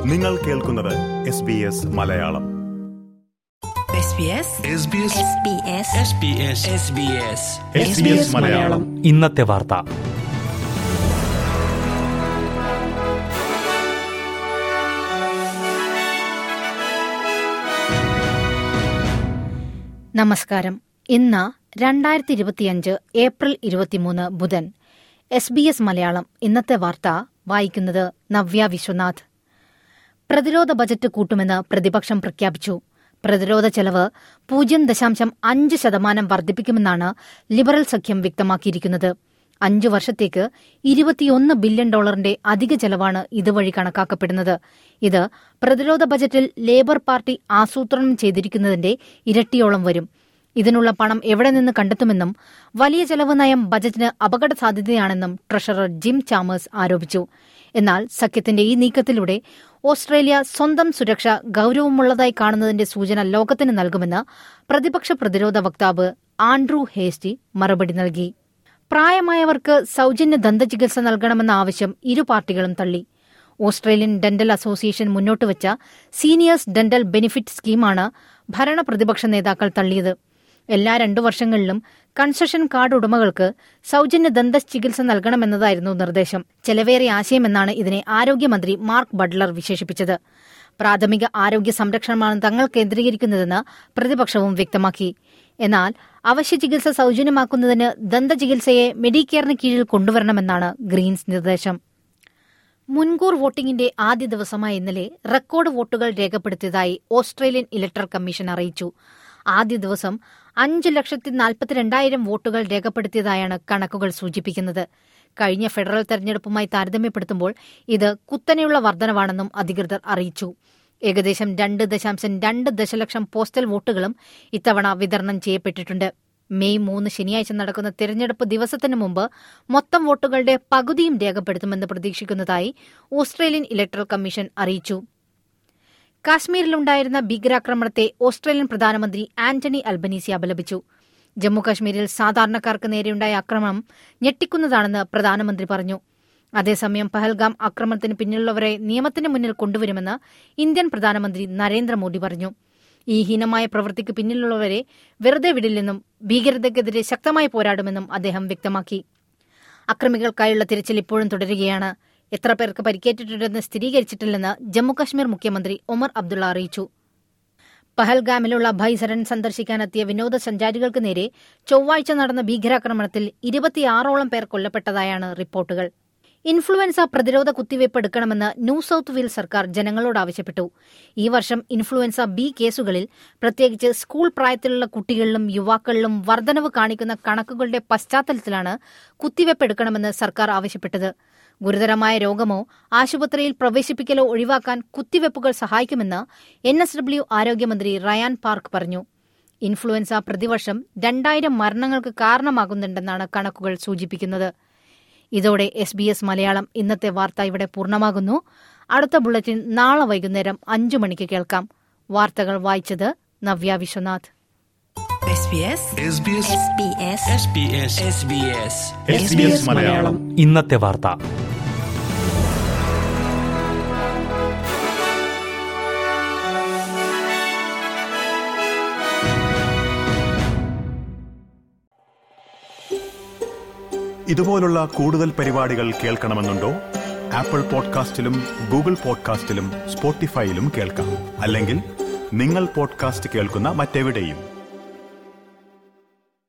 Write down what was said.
നിങ്ങൾ കേൾക്കുന്നത് S B S Malayalam SBS Malayalam ഇന്നത്തെ വാർത്ത നമസ്കാരം ഇന്ന് രണ്ടായിരത്തി ഇരുപത്തിയഞ്ച് ഏപ്രിൽ ഇരുപത്തിമൂന്ന് ബുധൻ എസ് ബി എസ് മലയാളം ഇന്നത്തെ വാർത്ത വായിക്കുന്നത് നവ്യ വിശ്വനാഥ് പ്രതിരോധ ബജറ്റ് കൂട്ടുമെന്ന് പ്രതിപക്ഷം പ്രഖ്യാപിച്ചു പ്രതിരോധ ചെലവ് പൂജ്യം ദശാംശം അഞ്ച് ശതമാനം വർദ്ധിപ്പിക്കുമെന്നാണ് ലിബറൽ സഖ്യം വ്യക്തമാക്കിയിരിക്കുന്നത് അഞ്ചു വർഷത്തേക്ക് ഇരുപത്തിയൊന്ന് ബില്യൺ ഡോളറിന്റെ അധിക ചെലവാണ് ഇതുവഴി കണക്കാക്കപ്പെടുന്നത് ഇത് പ്രതിരോധ ബജറ്റിൽ ലേബർ പാർട്ടി ആസൂത്രണം ചെയ്തിരിക്കുന്നതിന്റെ ഇരട്ടിയോളം വരും ഇതിനുള്ള പണം എവിടെ നിന്ന് കണ്ടെത്തുമെന്നും വലിയ ചെലവ് നയം ബജറ്റിന് അപകട സാധ്യതയാണെന്നും ട്രഷറർ ജിം ചാമേഴ്സ് ആരോപിച്ചു എന്നാൽ സഖ്യത്തിന്റെ ഈ നീക്കത്തിലൂടെ ഓസ്ട്രേലിയ സ്വന്തം സുരക്ഷ ഗൌരവമുള്ളതായി കാണുന്നതിന്റെ സൂചന ലോകത്തിന് നൽകുമെന്ന് പ്രതിപക്ഷ പ്രതിരോധ വക്താവ് ആൻഡ്രൂ ഹേസ്റ്റി മറുപടി നൽകി പ്രായമായവർക്ക് സൌജന്യ ദന്തചികിത്സ നൽകണമെന്ന ആവശ്യം ഇരു പാർട്ടികളും തള്ളി ഓസ്ട്രേലിയൻ ഡെന്റൽ അസോസിയേഷൻ മുന്നോട്ടുവച്ച സീനിയേഴ്സ് ഡെന്റൽ ബെനിഫിറ്റ് സ്കീമാണ് ഭരണ പ്രതിപക്ഷ നേതാക്കൾ തള്ളിയത് എല്ലാ രണ്ടു വർഷങ്ങളിലും കൺസഷൻ കാർഡ് ഉടമകൾക്ക് സൌജന്യ ദന്ത ചികിത്സ നൽകണമെന്നതായിരുന്നു നിർദ്ദേശം ചെലവേറിയ ആശയമെന്നാണ് ഇതിനെ ആരോഗ്യമന്ത്രി മാർക്ക് ബട്ട്ലർ വിശേഷിപ്പിച്ചത് പ്രാഥമിക ആരോഗ്യ സംരക്ഷണമാണ് തങ്ങൾ കേന്ദ്രീകരിക്കുന്നതെന്ന് പ്രതിപക്ഷവും വ്യക്തമാക്കി എന്നാൽ അവശ്യ ചികിത്സ സൌജന്യമാക്കുന്നതിന് ദന്തചികിത്സയെ മെഡിക്കെയറിന് കീഴിൽ കൊണ്ടുവരണമെന്നാണ് ഗ്രീൻസ് നിർദ്ദേശം മുൻകൂർ വോട്ടിംഗിന്റെ ആദ്യ ദിവസമായ ഇന്നലെ റെക്കോർഡ് വോട്ടുകൾ രേഖപ്പെടുത്തിയതായി ഓസ്ട്രേലിയൻ ഇലക്ടറൽ കമ്മീഷൻ അറിയിച്ചു ആദ്യ ദിവസം അഞ്ച് ലക്ഷത്തി നാൽപ്പത്തിരണ്ടായിരം വോട്ടുകൾ രേഖപ്പെടുത്തിയതായാണ് കണക്കുകൾ സൂചിപ്പിക്കുന്നത് കഴിഞ്ഞ ഫെഡറൽ തെരഞ്ഞെടുപ്പുമായി താരതമ്യപ്പെടുത്തുമ്പോൾ ഇത് കുത്തനെയുള്ള വർധനവാണെന്നും അധികൃതർ അറിയിച്ചു ഏകദേശം രണ്ട് ദശാംശം രണ്ട് ദശലക്ഷം പോസ്റ്റൽ വോട്ടുകളും ഇത്തവണ വിതരണം ചെയ്യപ്പെട്ടിട്ടുണ്ട് മെയ് മൂന്ന് ശനിയാഴ്ച നടക്കുന്ന തിരഞ്ഞെടുപ്പ് ദിവസത്തിന് മുമ്പ് മൊത്തം വോട്ടുകളുടെ പകുതിയും രേഖപ്പെടുത്തുമെന്ന് പ്രതീക്ഷിക്കുന്നതായി ഓസ്ട്രേലിയൻ ഇലക്ടറൽ കമ്മീഷൻ അറിയിച്ചു കാശ്മീരിലുണ്ടായിരുന്ന ഭീകരാക്രമണത്തെ ഓസ്ട്രേലിയൻ പ്രധാനമന്ത്രി ആന്റണി അൽബനീസി അപലപിച്ചു ജമ്മുകാശ്മീരിൽ സാധാരണക്കാർക്ക് നേരെയുണ്ടായ ആക്രമണം ഞെട്ടിക്കുന്നതാണെന്ന് പ്രധാനമന്ത്രി പറഞ്ഞു അതേസമയം പഹൽഗാം ആക്രമണത്തിന് പിന്നിലുള്ളവരെ നിയമത്തിന് മുന്നിൽ കൊണ്ടുവരുമെന്ന് ഇന്ത്യൻ പ്രധാനമന്ത്രി നരേന്ദ്രമോദി പറഞ്ഞു ഈ ഹീനമായ പ്രവൃത്തിക്ക് പിന്നിലുള്ളവരെ വെറുതെ വിടില്ലെന്നും ഭീകരതയ്ക്കെതിരെ ശക്തമായി പോരാടുമെന്നും അദ്ദേഹം വ്യക്തമാക്കി അക്രമികൾക്കായുള്ള തിരച്ചിൽ ഇപ്പോഴും തുടരുകയാണ് എത്ര പേർക്ക് പരിക്കേറ്റിട്ടുണ്ടെന്ന് സ്ഥിരീകരിച്ചിട്ടില്ലെന്ന് ജമ്മുകശ്മീർ മുഖ്യമന്ത്രി ഒമർ അബ്ദുള്ള അറിയിച്ചു പഹൽഗാമിലുള്ള ഭൈസരൻ സന്ദർശിക്കാനെത്തിയ വിനോദസഞ്ചാരികൾക്ക് നേരെ ചൊവ്വാഴ്ച നടന്ന ഭീകരാക്രമണത്തിൽ ഇരുപത്തിയാറോളം പേർ കൊല്ലപ്പെട്ടതായാണ് റിപ്പോർട്ടുകൾ ഇൻഫ്ലുവൻസ പ്രതിരോധ കുത്തിവയ്പ് എടുക്കണമെന്ന് ന്യൂ സൌത്ത് വെയിൽസ് സർക്കാർ ജനങ്ങളോട് ആവശ്യപ്പെട്ടു ഈ വർഷം ഇൻഫ്ലുവൻസ ബി കേസുകളിൽ പ്രത്യേകിച്ച് സ്കൂൾ പ്രായത്തിലുള്ള കുട്ടികളിലും യുവാക്കളിലും വർധനവ് കാണിക്കുന്ന കണക്കുകളുടെ പശ്ചാത്തലത്തിലാണ് കുത്തിവയ്പ് എടുക്കണമെന്ന് സർക്കാർ ആവശ്യപ്പെട്ടത് ഗുരുതരമായ രോഗമോ ആശുപത്രിയിൽ പ്രവേശിപ്പിക്കലോ ഒഴിവാക്കാൻ കുത്തിവയ്പ്പുകൾ സഹായിക്കുമെന്ന് എൻ എസ് ഡബ്ല്യു ആരോഗ്യമന്ത്രി റയാൻ പാർക്ക് പറഞ്ഞു ഇൻഫ്ലുവൻസ പ്രതിവർഷം രണ്ടായിരം മരണങ്ങൾക്ക് കാരണമാകുന്നുണ്ടെന്നാണ് കണക്കുകൾ സൂചിപ്പിക്കുന്നത് ഇതോടെ എസ് ബി എസ് മലയാളം ഇന്നത്തെ വാർത്ത ഇവിടെ പൂർണ്ണമാകുന്നു അടുത്ത ബുള്ളറ്റിൻ നാളെ വൈകുന്നേരം അഞ്ചു മണിക്ക് കേൾക്കാം വാർത്തകൾ വായിച്ചത് നവ്യ വിശ്വനാഥ് SBS മലയാളം ഇന്നത്തെ വാർത്ത ഇതുപോലുള്ള കൂടുതൽ പരിപാടികൾ കേൾക്കണമെന്നുണ്ടോ ആപ്പിൾ പോഡ്കാസ്റ്റിലും ഗൂഗിൾ പോഡ്കാസ്റ്റിലും സ്പോട്ടിഫൈയിലും കേൾക്കാം അല്ലെങ്കിൽ നിങ്ങൾ പോഡ്കാസ്റ്റ് കേൾക്കുന്ന മറ്റെവിടെയും